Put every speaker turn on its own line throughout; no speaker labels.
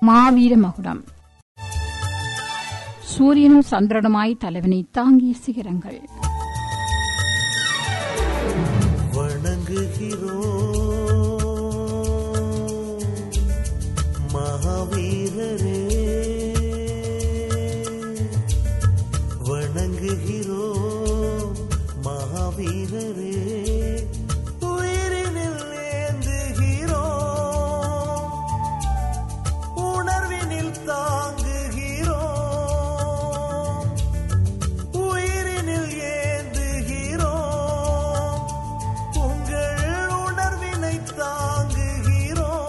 மாவீர மகுடம் சூரியனும் சந்திரனுமாய் தலைவனை தாங்கிய சிகரங்கள்
வணங்குகிறோம் மகாவீரரே வணங்குகிறோம் மகாவீரரே உயிரினில் ஏந்துகிறோம் உணர்வினில் தாங்குகிறோம் உயிரினில் ஏந்துகிறோம் உங்கள் உணர்வினை தாங்குகிறோம்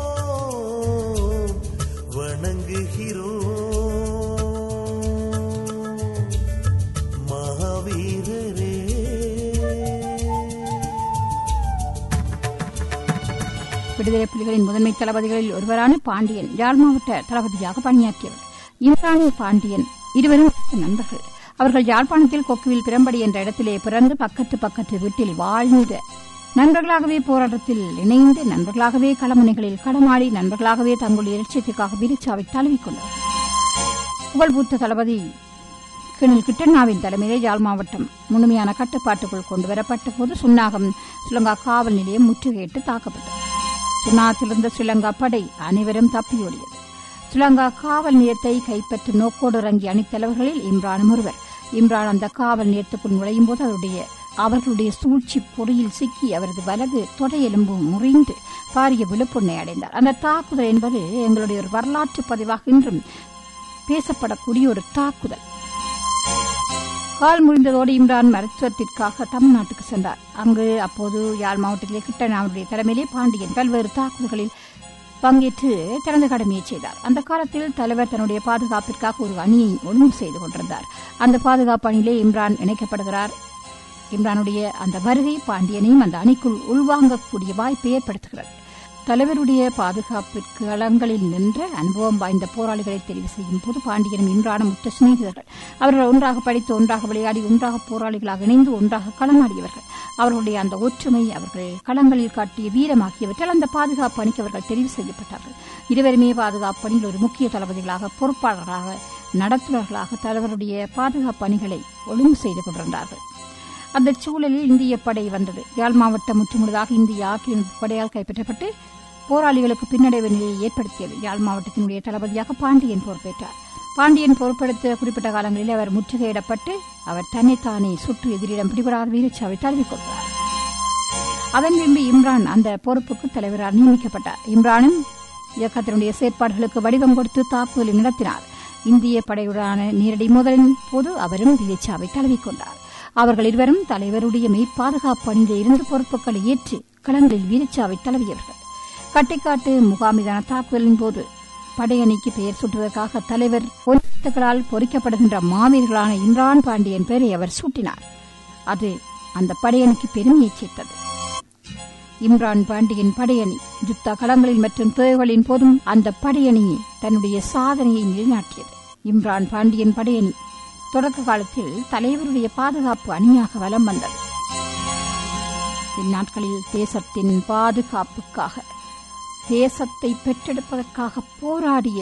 வணங்குகிறோம் மகாவீரரே
விடுதலை புலிகளின் முதன்மை தளபதிகளில் ஒருவரான பாண்டியன் யாழ் மாவட்ட தளபதியாக பணியாற்றியவர் இம்ரானி பாண்டியன் இருவரும் நண்பர்கள் அவர்கள் யாழ்ப்பாணத்தில் கொக்குவில் பிரம்படி என்ற இடத்திலே பிறந்து பக்கத்து பக்கத்து வீட்டில் வாழ்ந்த நண்பர்களாகவே போராட்டத்தில் இணைந்து நண்பர்களாகவே களமுனைகளில் களமாடி நண்பர்களாகவே தங்களுடைய இலட்சியத்திற்காக வீரச்சாவை தழுவிக்கொண்டவர்கள் புகழ்பூத்த தளபதி கிணில் கிட்டண்ணாவின் தலைமையில் யாழ் மாவட்டம் முழுமையான கட்டுப்பாட்டுக்குள் கொண்டு வரப்பட்ட போது சுன்னாகம் ஸ்ரீலங்கா காவல் நிலையம் முற்றுகையிட்டு தாக்கப்பட்டது சுன்னாத்திலிருந்த ஸ்ரீலங்கா படை அனைவரும் தப்பியோடியது ஸ்ரீலங்கா காவல் நிலையத்தை கைப்பற்றும் நோக்கோடு இறங்கிய அணித்தலைவர்களில் இம்ரானும் ஒருவர் இம்ரான் அந்த காவல் நிலையத்துக்குள் நுழையும் போது அவருடைய அவர்களுடைய சூழ்ச்சி பொறியில் சிக்கி அவரது வலது தொடையெலும்பு முறிந்து பாரிய விழுப்புண்ணை அடைந்தார் அந்த தாக்குதல் என்பது எங்களுடைய ஒரு வரலாற்று பதிவாக இன்றும் பேசப்படக்கூடிய ஒரு தாக்குதல் கால் முறிந்ததோடு இம்ரான் மருத்துவத்திற்காக தமிழ்நாட்டுக்கு சென்றார் அங்கு அப்போது யாழ் மாவட்டத்திலே கிட்டனாவுடைய தலைமையிலே பாண்டியன் பல்வேறு தாக்குதல்களில் பங்கேற்று தனது கடமையை செய்தார் அந்த காலத்தில் தலைவர் தன்னுடைய பாதுகாப்பிற்காக ஒரு அணியை ஒழுங்கு செய்து கொண்டிருந்தார் அந்த பாதுகாப்பு அணியிலே இம்ரான் இணைக்கப்படுகிறார் இம்ரானுடைய அந்த வருகை பாண்டியனையும் அந்த அணிக்குள் உள்வாங்கக்கூடிய வாய்ப்பை ஏற்படுத்துகிறது தலைவருடைய பாதுகாப்பிற்கு களங்களில் நின்ற அனுபவம் வாய்ந்த போராளிகளை தெரிவு செய்யும் போது பாண்டியனும் இம்ரானும் உற்ற சிநேகிதர்கள் அவர்கள் ஒன்றாக படித்து ஒன்றாக விளையாடி ஒன்றாக போராளிகளாக இணைந்து ஒன்றாக களமாடியவர்கள் அவர்களுடைய அந்த ஒற்றுமை அவர்கள் களங்களில் காட்டிய வீரம் ஆகியவற்றால் அந்த பாதுகாப்பு அணிக்கு அவர்கள் தெரிவு செய்யப்பட்டார்கள் இருவருமே பாதுகாப்பு அணியில் ஒரு முக்கிய தளபதிகளாக பொறுப்பாளர்களாக நடத்துனர்களாக தலைவருடைய பாதுகாப்பு அணிகளை ஒழுங்கு செய்து கொண்டிருந்தார்கள் அந்த சூழலில் இந்திய படை வந்தது யாழ் மாவட்டம் முற்றுமுழுதாக இந்திய ஆக்கிரமிப்பு படையால் கைப்பற்றப்பட்டு போராளிகளுக்கு பின்னடைவு நிலையை ஏற்படுத்தியது யாழ் மாவட்டத்தினுடைய தளபதியாக பாண்டியன் பொறுப்பேற்றார் பாண்டியன் பொறுப்பெடுத்த குறிப்பிட்ட காலங்களில் அவர் முற்றுகையிடப்பட்டு அவர் தன்னைத்தானே சுற்று எதிரிடம் பிடிபடாத வீரச்சாவை தழுவிக்கொள்கிறார் அதன் பின்பு இம்ரான் அந்த பொறுப்புக்கு தலைவரால் நியமிக்கப்பட்டார் இம்ரானும் இயக்கத்தினுடைய செயற்பாடுகளுக்கு வடிவம் கொடுத்து தாக்குதலை நடத்தினார் இந்திய படையுடனான நேரடி மோதலின் போது அவரும் வீரச்சாவை தழுவிக்கொண்டார் அவர்கள் இருவரும் தலைவருடைய மெய்ப்பாதுகாப்பு அணியில் இருந்து பொறுப்புகளை ஏற்று களங்களில் வீரச்சாவை தழுவியவர்கள் கட்டிக்காட்டு முகாமிதான தாக்குதலின் போது படையணிக்கு பெயர் சூட்டுவதற்காக தலைவர் பொருத்தங்களால் பொறிக்கப்படுகின்ற மாவீரர்களான இம்ரான் பாண்டியன் பெயரை அவர் சூட்டினார் அது அந்த படையணிக்கு பெருமையை சேர்த்தது இம்ரான் பாண்டியன் படையணி யுத்த களங்களில் மற்றும் தேவைகளின் போதும் அந்த படையணி தன்னுடைய சாதனையை நிலைநாட்டியது இம்ரான் பாண்டியன் படையணி தொடக்க காலத்தில் தலைவருடைய பாதுகாப்பு அணியாக வலம் வந்தது இந்நாட்களில் தேசத்தின் பாதுகாப்புக்காக தேசத்தை பெற்றெடுப்பதற்காக போராடிய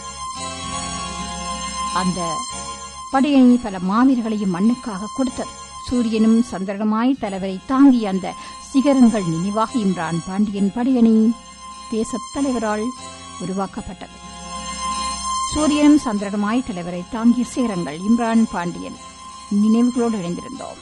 அந்த படையணி பல மாவீரர்களையும் மண்ணுக்காக கொடுத்தது சூரியனும் சந்திரனுமாய் தலைவரை தாங்கிய அந்த சிகரங்கள் நினைவாக இம்ரான் பாண்டியன் படையணி தேசத் தலைவரால் உருவாக்கப்பட்டது சூரியனும் சந்திரனுமாய் தலைவரை தாங்கிய சிகரங்கள் இம்ரான் பாண்டியன் நினைவுகளோடு இணைந்திருந்தோம்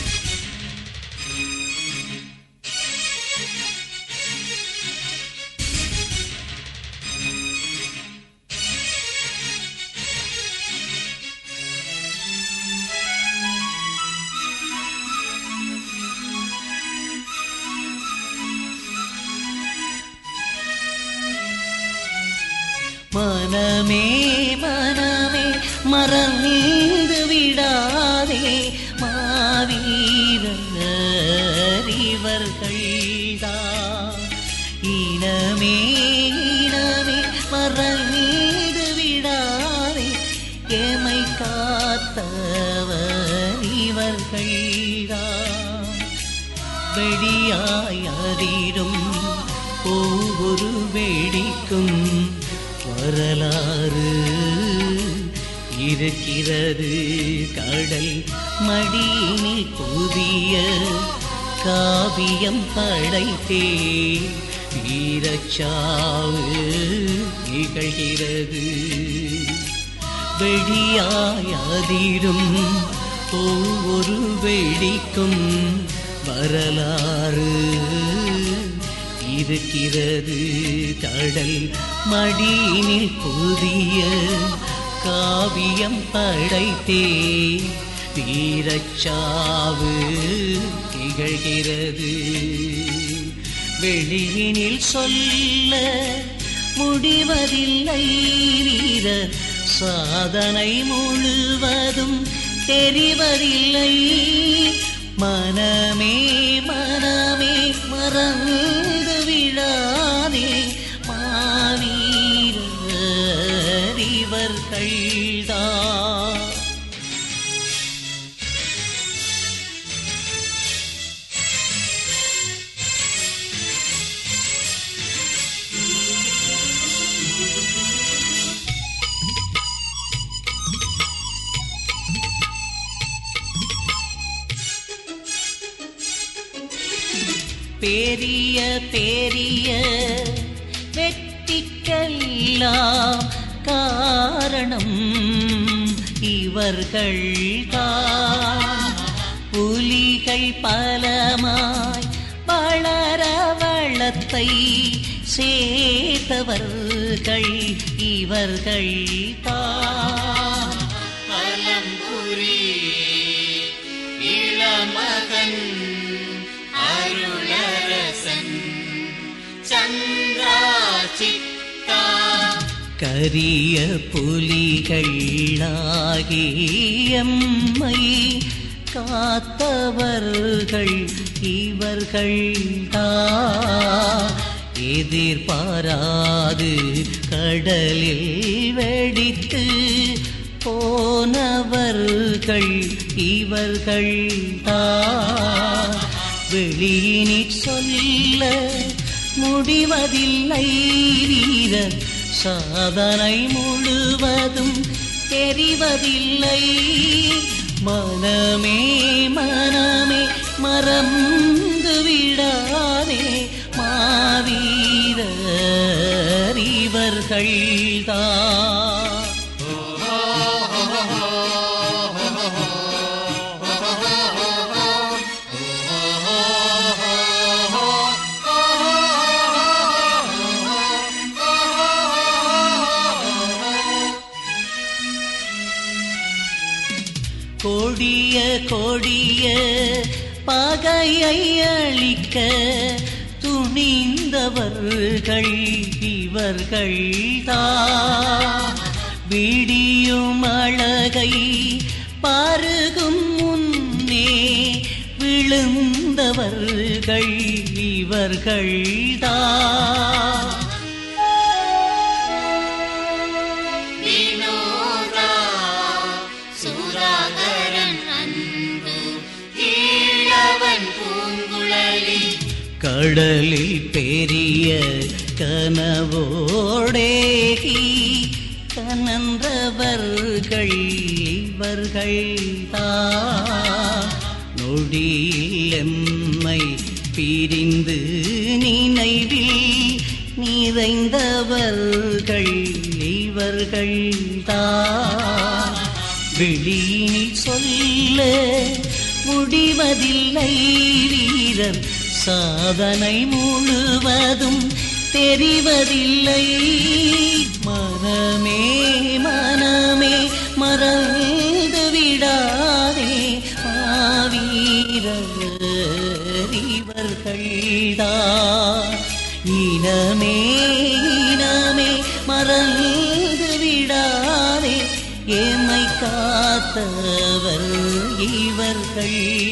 மனமே மனமே மறந்து விடாதே மாவீரர் இவர்கள்தான் இனமே இனமே மறந்து விடாதே எமை காத்தவர் இவர்கள்தான் வெடியாய் அதிரும் ஒவ்வொரு வெடிக்கும் வரலாறு இருக்கிறது கடல் மடியினில் புதிய காவியம் படைத்தே வீரச்சாவு நிகழ்கிறது வெடியாயதிரும் ஒவ்வொரு வெடிக்கும் வரலாறு இருக்கிறது கடல் மடியினில் புதிய காவியம் படைத்தே வீரச்சாவு நிகழ்கிறது வெளியினில் சொல்ல முடிவதில்லை வீர சாதனை முழுவதும் தெரிவதில்லை மனமே மனமே மறந்து விழாதே மாவீரர் இவர்கள்தான் பெரிய பெரிய வெற்றிக்கெல்லாம் காரணம் இவர்கள் புலிகள் பலமாய் வளர வளத்தை சேர்த்தவர்கள் இவர்கள் தான் பலம்புரி இளமகன் அருளரசன் சந்திராச்சித்தா கரிய புலிகளாகியம்மை காத்தவர்கள் இவர்கள் எதிர்பாராது கடலில் வெடித்து போனவர்கள் இவர்கள் வெளியினிற் சொல்ல முடிவதில்லை வீரர் சாதனை முழுவதும் தெரிவதில்லை மனமே மனமே மறந்து விடாதே மாவீரர் இவர்கள்தான் கொடிய கொடிய பகையை அழிக்க துணிந்தவர்கள் இவர்கள் விடியும் அழகை பருகும் முன்னே விழுந்தவர்கள் இவர்கள்
சுராகரன் அன்பு கீழவன் பூங்குழலி
கடலில் பெரிய கனவோடேகி கனந்தவர்கள் இவர்கள் நொடியில் எம்மை பிரிந்து நினைவில் நிறைந்தவர்கள் இவர்கள் வெளியினில் சொல்ல முடிவதில்லை வீரர் சாதனை முழுவதும் தெரிவதில்லை மனமே மனமே மறந்து விடாதே மாவீரர் இவர்கள்தான் இனமே இனமே மறந்து விடாதே எம்மை காத்தவர் இவர்கள்